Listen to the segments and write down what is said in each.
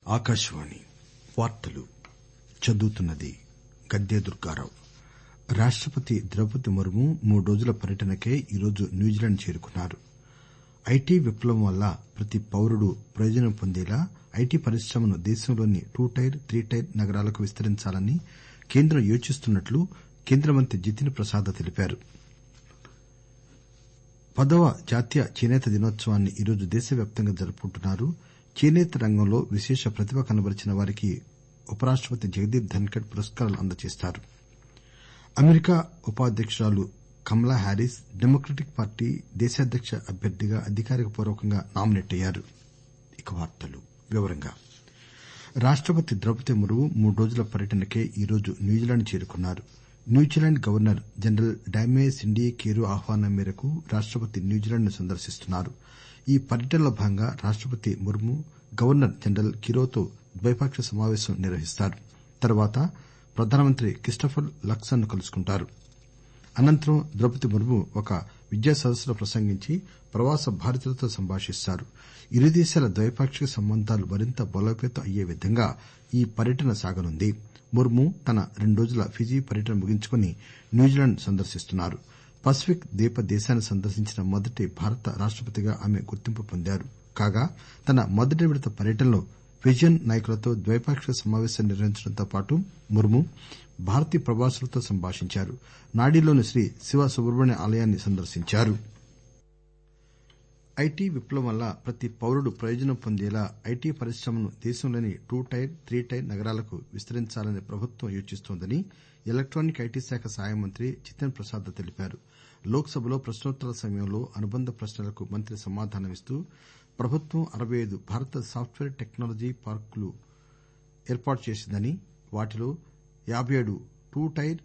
ఆకాశవాణి వార్తలు చదువుతున్నది గద్దె దుర్గారావు రాష్టపతి ద్రౌపది ముర్ము మూడు రోజుల పర్యటనకై ఈరోజు న్యూజిలాండ్ చేరుకున్నారు ఐటీ విప్లవం వల్ల ప్రతి పౌరుడు ప్రయోజనం పొందేలా ఐటీ పరిశ్రమను దేశంలోని టూ టైర్ త్రీ టైర్ నగరాలకు విస్తరించాలని కేంద్రం యోచిస్తున్నట్లు కేంద్ర మంత్రి జితిన్ ప్రసాద్ తెలిపారు పదవ జాతీయ చేనేత దినోత్సవాన్ని ఈరోజు దేశవ్యాప్తంగా జరుపుకుంటున్నారు చేనేత రంగంలో విశేష ప్రతిభ కనబరిచిన వారికి ఉపరాష్టపతి జగదీప్ ధన్కర్ పురస్కారాలు అందజేస్తారు అమెరికా ఉపాధ్యకురాలు కమలా హ్యారీస్ డెమోక్రటిక్ పార్టీ దేశాధ్యక్ష అభ్యర్థిగా అధికారిక పూర్వకంగా నామినేట్ అయ్యారు రాష్టపతి ద్రౌపది ముర్ము మూడు రోజుల పర్యటనకై ఈరోజు న్యూజిలాండ్ చేరుకున్నారు New Zealand governor general Dame Cindy Kiro ఆహ్వానం మేరకు రాష్టపతి న్యూజిలాండ్ ను సందర్శిస్తున్నారు ఈ పర్యటనలో భాగంగా రాష్టపతి ముర్ము గవర్నర్ జనరల్ కిరోతో ద్వైపాక్షిక సమావేశం నిర్వహిస్తారు తర్వాత ప్రధానమంత్రి క్రిస్టోఫర్ లక్సన్ ను కలుసుకుంటారు అనంతరం ద్రౌపది ముర్ము ఒక విద్యా సదస్సులో ప్రసంగించి ప్రవాస భారతీయులతో సంభాషిస్తారు ఇరు దేశాల ద్వైపాక్షిక సంబంధాలు మరింత బలోపేతం అయ్యే విధంగా ఈ పర్యటన సాగనుంది ముర్ము తన రెండు రోజుల ఫిజీ పర్యటన ముగించుకుని న్యూజిలాండ్ సందర్శిస్తున్నారు పసిఫిక్ ద్వీప దేశాన్ని సందర్శించిన మొదటి భారత రాష్టపతిగా ఆమె గుర్తింపు పొందారు కాగా తన మొదటి విడత పర్యటనలో ఫిజియన్ నాయకులతో ద్వైపాక్షిక సమావేశాలు నిర్వహించడంతో పాటు ముర్ము భారతీయ ప్రవాసులతో సంభాషించారు నాడీలోని శ్రీ శివ సుబ్రహ్మణ్య ఆలయాన్ని సందర్శించారు ఐటీ విప్లవం వల్ల ప్రతి పౌరుడు ప్రయోజనం పొందేలా ఐటీ పరిశ్రమను దేశంలోని టూ టైర్ త్రీ టైర్ నగరాలకు విస్తరించాలని ప్రభుత్వం యోచిస్తోందని ఎలక్టానిక్ ఐటీ శాఖ సహాయ మంత్రి జితిన్ ప్రసాద్ తెలిపారు లోక్ సభలో ప్రశ్నోత్తరాల సమయంలో అనుబంధ ప్రశ్నలకు మంత్రి సమాధానమిస్తూ ప్రభుత్వం అరవై ఐదు భారత సాప్ట్ పేర్ టెక్నాలజీ పార్కులు ఏర్పాటు చేసిందని వాటిలో యాబై ఏడు టూ టైర్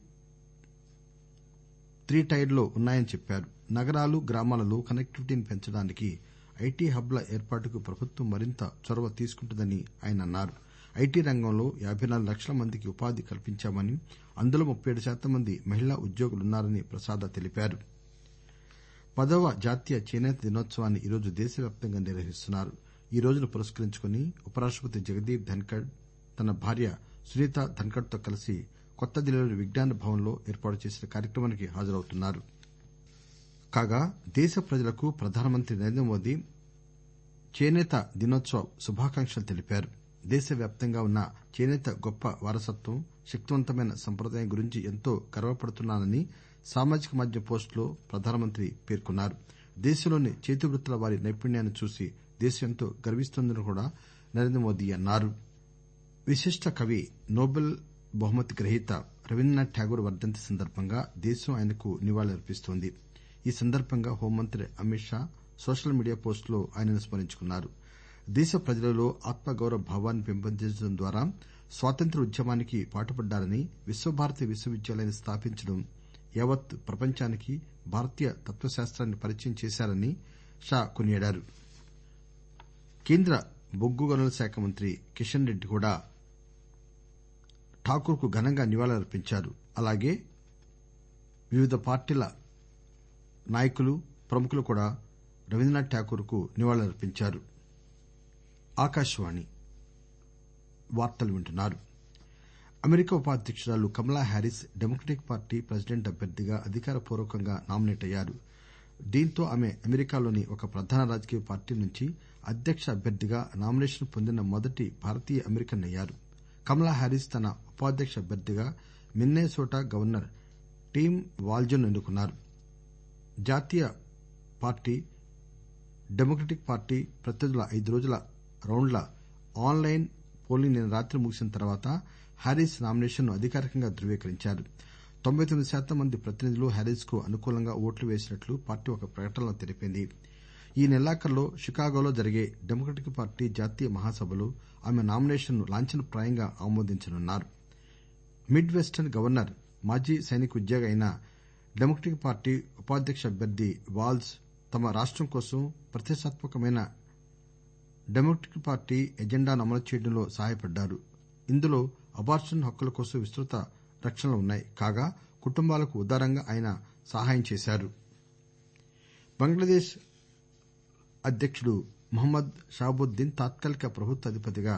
త్రీ టైర్ లో ఉన్నాయని చెప్పారు నగరాలు గ్రామాలలో కనెక్టివిటీని పెంచడానికి ఐటీ హబ్ ల ఏర్పాటుకు ప్రభుత్వం మరింత చొరవ తీసుకుంటుందని ఆయన అన్నారు ఐటీ రంగంలో యాబై నాలుగు లక్షల మందికి ఉపాధి కల్పించామని అందులో ముప్పై ఏడు శాతం మంది మహిళా ఉద్యోగులున్నారని ప్రసాద తెలిపారు పదవ జాతీయ చేనేత దినోత్సవాన్ని ఈరోజు దేశవ్యాప్తంగా నిర్వహిస్తున్నారు ఈ రోజును పురస్కరించుకుని ఉపరాష్టపతి జగదీప్ ధన్కర్ తన భార్య సునీత ధన్కర్ తో కలిసి కొత్త ఢిల్లీలోని విజ్ఞాన్ భవన్ లో ఏర్పాటు చేసిన కార్యక్రమానికి హాజరవుతున్నారు కాగా దేశ ప్రజలకు ప్రధానమంత్రి నరేంద్ర మోదీ చేనేత దినోత్సవ శుభాకాంక్షలు తెలిపారు దేశవ్యాప్తంగా ఉన్న చేనేత గొప్ప వారసత్వం శక్తివంతమైన సంప్రదాయం గురించి ఎంతో గర్వపడుతున్నానని సామాజిక మాధ్యమ పోస్ట్ లో ప్రధానమంత్రి పేర్కొన్నారు దేశంలోని చేతివృత్తుల వారి నైపుణ్యాన్ని చూసి దేశం ఎంతో గర్విస్తోందని కూడా నరేంద్రమోదీ అన్నారు విశిష్ట కవి నోబెల్ బహుమతి గ్రహీత రవీంద్రనాథ్ ఠాగూర్ వర్దంతి సందర్బంగా దేశం ఆయనకు నివాళులర్పిస్తోంది ఈ సందర్బంగా హోంమంత్రి Amit Shah social media post లో ఆయనను స్మరించుకున్నారు దేశ ప్రజలలో ఆత్మగౌరవ భావాన్ని పెంపొందించడం ద్వారా స్వాతంత్ర్య ఉద్యమానికి పాటుపడ్డారని విశ్వభారతి విశ్వవిద్యాలయాన్ని స్థాపించడం యావత్ ప్రపంచానికి భారతీయ తత్వశాస్తాన్ని పరిచయం చేశారని షా కొనియాడారు కేంద్ర బొగ్గు గనుల శాఖ మంత్రి కిషన్ రెడ్డి కూడా ఠాకూర్ కు ఘనంగా నివాళులర్పించారు అలాగే వివిధ పార్టీల నాయకులు ప్రముఖులు కూడా రవీంద్రనాథ్ ఠాకూర్ కు నివాళులర్పించారు అమెరికా ఉపాధ్యకురాలు Kamala Harris Democratic party president అభ్యర్థిగా అధికార పూర్వకంగా నామినేట్ అయ్యారు దీంతో ఆమె అమెరికాలోని ఒక ప్రధాన రాజకీయ పార్టీ నుంచి అధ్యక్ష అభ్యర్థిగా నామినేషన్ పొందిన మొదటి భారతీయ అమెరికన్ అయ్యారు కమలా హ్యారీస్ తన ఉపాధ్యక్ష అభ్యర్థిగా మిన్నెసోటా గవర్నర్ టిమ్ వాల్జ్ ను ఎన్నుకున్నారు జాతీయ పార్టీ డెమోక్రటిక్ పార్టీ ప్రత్యర్థుల ఐదు రోజుల రౌండ్ల ఆన్ లైన్ పోలింగ్ నిన్న రాత్రి ముగిసిన తర్వాత హ్యారీస్ నామినేషన్ ను అధికారికంగా ధృవీకరించారు తొంభై తొమ్మిది శాతం మంది ప్రతినిధులు హ్యారీస్ కు అనుకూలంగా ఓట్లు వేసినట్లు పార్టీ ఒక ప్రకటనలో తెలిపింది ఈ నెలాఖరులో షికాగోలో జరిగే డెమోక్రటిక్ పార్టీ జాతీయ మహాసభలో ఆమె నామినేషన్ ను లాంఛనప్రాయంగా ఆమోదించనున్నారు మిడ్ వెస్టర్న్ గవర్నర్ మాజీ సైనిక ఉద్యోగి అయిన డెమోక్రటిక్ పార్టీ ఉపాధ్యక్ష అభ్యర్థి వాల్జ్ తమ రాష్టం కోసం ప్రతిష్టాత్మకమైన డెమోక్రటిక్ పార్టీ ఎజెండాను అమలు చేయడంలో సహాయపడ్డారు ఇందులో అబార్షన్ హక్కుల కోసం విస్తృత రక్షణలు ఉన్నాయి కాగా కుటుంబాలకు ఉదారంగా ఆయన సహాయం చేశారు బంగ్లాదేశ్ అధ్యకుడు మహమ్మద్ షాబుద్దీన్ తాత్కాలిక ప్రభుత్వ అధిపతిగా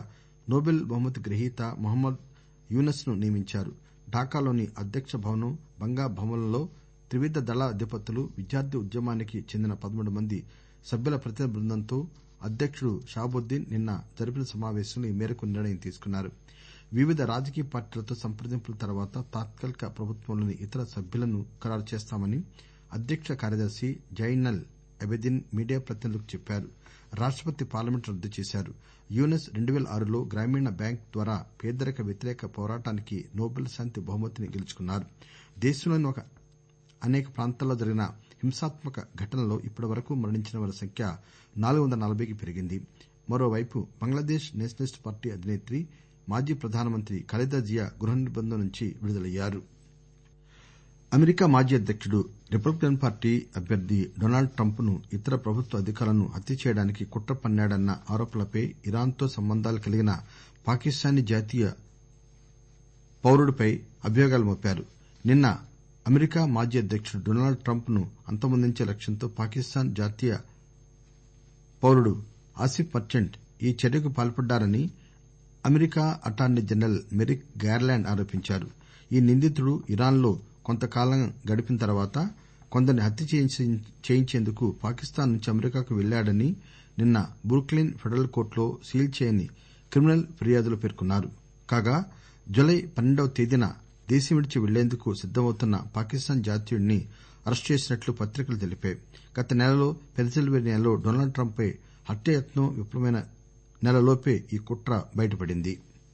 నోబెల్ బహుమతి గ్రహీత మహమ్మద్ యూనస్ ను నియమించారు ఢాకాలోని అధ్యక్ష భవనం బంగా భవన్లలో త్రివిధ దళాల అధిపతులు విద్యార్థి ఉద్యమానికి చెందిన పదమూడు మంది సభ్యుల ప్రతినిధి బృందంతో అధ్యకుడు షాహాబుద్దీన్ నిన్న జరిపిన సమావేశంలో ఈ మేరకు నిర్ణయం తీసుకున్నారు వివిధ రాజకీయ పార్టీలతో సంప్రదింపుల తర్వాత తాత్కాలిక ప్రభుత్వంలోని ఇతర సభ్యులను ఖరారు చేస్తామని అధ్యక్ష కార్యదర్శి జైనల్ అబెదీన్ మీడియా ప్రతినిధులకు చెప్పారు రాష్టపతి పార్లమెంట్ రద్దు చేశారు యూనస్ రెండు పేల ఆరులో గ్రామీణ బ్యాంక్ ద్వారా పేదరిక వ్యతిరేక పోరాటానికి నోబెల్ శాంతి బహుమతిని గెలుచుకున్నారు దేశంలోని అనేక ప్రాంతాల్లో జరిగిన హింసాత్మక ఘటనల్లో ఇప్పటివరకు మరణించిన వారి సంఖ్య నాలుగు వందల నలబైకి పెరిగింది మరోవైపు బంగ్లాదేశ్ నేషనలిస్ట్ పార్టీ అధినేత్రి మాజీ ప్రధానమంత్రి ఖలేదా జియా గృహ నిర్బంధం నుంచి విడుదలయ్యారు అమెరికా మాజీ అధ్యకుడు రిపబ్లికన్ పార్టీ అభ్యర్థి డొనాల్డ్ ట్రంప్ ను ఇతర ప్రభుత్వ అధికారులను హత్య చేయడానికి కుట్ర పన్సాడన్న ఆరోపణలపై ఇరాన్ తో సంబంధాలు కలిగిన పాకిస్తానీ జాతీయ పౌరుడిపై అభియోగాలు మోపారు నిన్న అమెరికా మాజీ అధ్యకుడు డొనాల్డ్ ట్రంప్ ను అంతమొందించే లక్ష్యంతో పాకిస్తాన్ జాతీయ పౌరుడు ఆసిఫ్ మర్చెంట్ ఈ చర్యకు పాల్పడ్డారని America attorney general Merrick Garland ఆరోపించారు ఈ నిందితుడు ఇరాన్ లో కొంతకాలం గడిపిన తర్వాత కొందరిని హత్య చేయించేందుకు పాకిస్తాన్ నుంచి అమెరికాకు వెళ్లాడని నిన్న బ్రూక్లిన్ ఫెడరల్ కోర్టులో సీల్ చేయని క్రిమినల్ ఫిర్యాదులో పేర్కొన్నారు కాగా జులై పన్నెండవ తేదీన దేశం విడిచి వెళ్లేందుకు సిద్దమవుతున్న పాకిస్తాన్ జాతీయుడిని అరెస్టు చేసినట్లు పత్రికలు తెలిపాయి గత నెలలో పెన్సిల్వేనియాలో డొనాల్డ్ ట్రంప్ పై హత్యాయత్నం విఫలమైన నెలలోపే ఈ కుట్ర బయటపడింది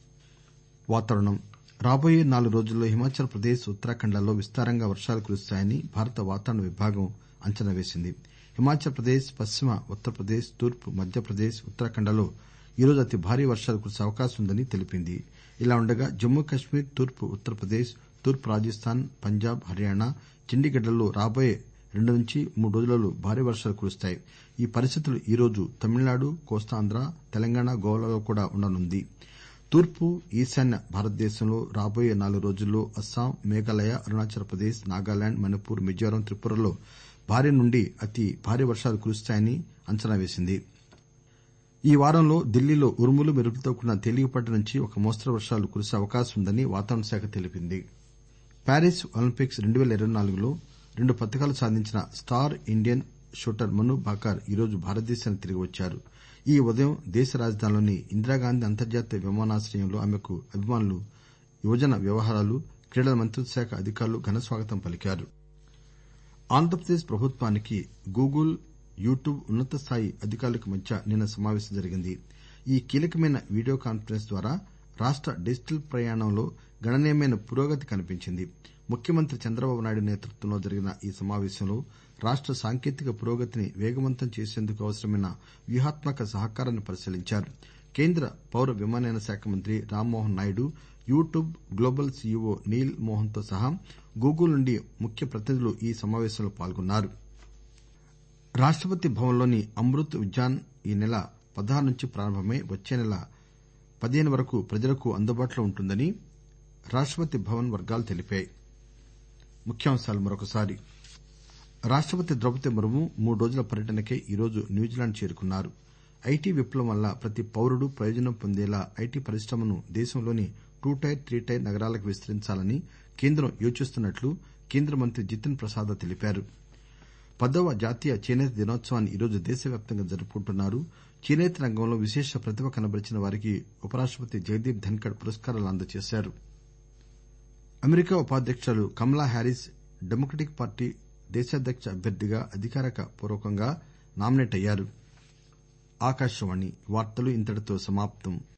రాబోయే నాలుగు రోజుల్లో హిమాచల్ ప్రదేశ్ ఉత్తరాఖండ్ లలో విస్తారంగా వర్షాలు కురుస్తాయని భారత వాతావరణ విభాగం అంచనా వేసింది హిమాచల్ ప్రదేశ్ పశ్చిమ ఉత్తరప్రదేశ్ తూర్పు మధ్యప్రదేశ్ ఉత్తరాఖండ్ లలో ఈరోజు అతి భారీ వర్షాలు కురిసే అవకాశం ఉందని తెలిపింది ఇలా ఉండగా జమ్మూ కశ్మీర్ తూర్పు ఉత్తరప్రదేశ్ తూర్పు రాజస్థాన్ పంజాబ్ హర్యానా చండీగఢ్ లలో రాబోయే రెండు నుంచి మూడు రోజులలో భారీ వర్షాలు కురుస్తాయి ఈ పరిస్థితులు ఈరోజు తమిళనాడు కోస్తాంధ్ర తెలంగాణ గోవాలలో కూడా ఉండనుంది తూర్పు ఈశాన్య భారతదేశంలో రాబోయే నాలుగు రోజుల్లో అస్సాం మేఘాలయ అరుణాచల్ ప్రదేశ్ నాగాలాండ్ మణిపూర్ మిజోరాం త్రిపురల్లో భారీ నుండి అతి భారీ వర్షాలు కురుస్తాయని అంచనా వేసింది ఈ వారంలో ఢిల్లీలో ఉరుములు మెరుపులతో కూడిన తేలికపాటి నుంచి ఒక మోస్తరు వర్షాలు కురిసే అవకాశం ఉందని వాతావరణ శాఖ తెలిపింది ప్యారిస్ ఒలింపిక్స్ రెండు పేల ఇరవై నాలుగులో రెండు పతకాలు సాధించిన star Indian shooter Manu Bhaker ఈరోజు భారతదేశానికి తిరిగి వచ్చారు ఈ ఉదయం దేశ రాజధానిలోని ఇందిరాగాంధీ అంతర్జాతీయ విమానాశ్రయంలో ఆమెకు అభిమానులు యువజన వ్యవహారాలు క్రీడల మంత్రిత్వ శాఖ అధికారులు ఘనస్వాగతం పలికారు ఆంధ్రప్రదేశ్ ప్రభుత్వానికి గూగుల్ యూట్యూబ్ ఉన్నత స్థాయి అధికారులకు మధ్య నిన్న సమావేశం జరిగింది ఈ కీలకమైన వీడియో కాన్పరెన్స్ ద్వారా రాష్ట డిజిటల్ ప్రయాణంలో గణనీయమైన పురోగతి కనిపించింది ముఖ్యమంత్రి చంద్రబాబు నాయుడు నేతృత్వంలో జరిగిన ఈ సమావేశంలో రాష్ట సాంకేతిక పురోగతిని వేగవంతం చేసేందుకు అవసరమైన వ్యూహాత్మక సహకారాన్ని పరిశీలించారు కేంద్ర పౌర విమానయాన శాఖ మంత్రి Rammohan Naidu YouTube global CEO Neal Mohan తో సహా గూగుల్ నుండి ముఖ్య ప్రతినిధులు ఈ సమావేశంలో పాల్గొన్నారు రాష్టపతి భవన్ లోని అమృత్ ఉద్యాన్ ఈ నెల పదహారు నుంచి ప్రారంభమై వచ్చే నెల పదిహేను వరకు ప్రజలకు అందుబాటులో ఉంటుందని రాష్టపతి భవన్ వర్గాలు తెలిపాయి రాష్టపతి ద్రౌపది ముర్ము మూడు రోజుల పర్యటనకై ఈరోజు న్యూజిలాండ్ చేరుకున్నారు ఐటీ విప్లవం వల్ల ప్రతి పౌరుడు ప్రయోజనం పొందేలా ఐటీ పరిశ్రమను దేశంలోని టూ టైర్ త్రీ టైర్ నగరాలకు విస్తరించాలని కేంద్రం యోచిస్తున్నట్లు కేంద్ర మంత్రి జితిన్ ప్రసాద తెలిపారు పదవ జాతీయ చేనేత దినోత్సవాన్ని ఈరోజు దేశవ్యాప్తంగా జరుపుకుంటున్నారు చేనేత రంగంలో విశేష ప్రతిభ కనబరిచిన వారికి ఉపరాష్టపతి జగదీప్ ధన్కర్ పురస్కారాలు అందజేశారు అమెరికా ఉపాధ్యకురాలు కమలా హ్యారీస్ డెమోక్రటిక్ పార్టీ దేశాధ్యక్ష అభ్యర్థిగా అధికారిక పూర్వకంగా నామినేట్ అయ్యారు